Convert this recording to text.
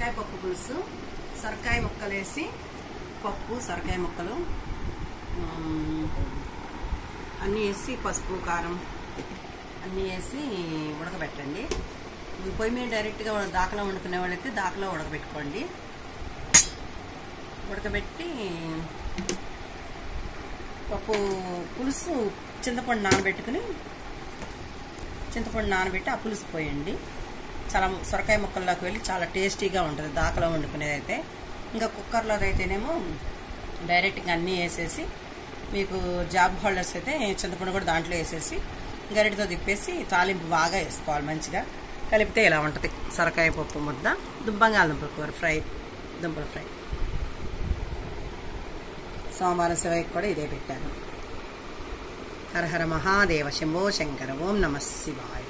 సొరకాయ పప్పు పులుసు సొరకాయ ముక్కలు వేసి పప్పు సొరకాయ ముక్కలు ఉమ్, అన్నీ వేసి పసుపు కారం అన్నీ వేసి ఉడకబెట్టండి పొయ్యి మీద డైరెక్ట్గా దాకలో వండుకునే వాళ్ళైతే దాకలో ఉడకబెట్టుకోండి ఉడకబెట్టి పప్పు పులుసు చింతపండు నానబెట్టుకుని చింతపండు నానబెట్టి ఆ పులుసు పోయండి చాలా సొరకాయ ముక్కల్లోకి వెళ్ళి చాలా టేస్టీగా ఉంటుంది దాకలో వండుకునేది అయితే ఇంకా కుక్కర్లో అయితేనేమో డైరెక్ట్గా అన్నీ వేసేసి మీకు జాబ్ హోల్డర్స్ అయితే చింతపండు కూడా దాంట్లో వేసేసి గరిటతో తిప్పేసి తాలింపు బాగా వేసుకోవాలి మంచిగా కలిపితే ఇలా ఉంటుంది సొరకాయ పప్పు ముద్ద దుంబంగాళదుంపల కూర ఫ్రై దుంపల ఫ్రై సోమవారం శివయ్యకి కూడా ఇదే పెట్టాను హర హర మహాదేవ శంభో శంకర ఓం నమ శివాయ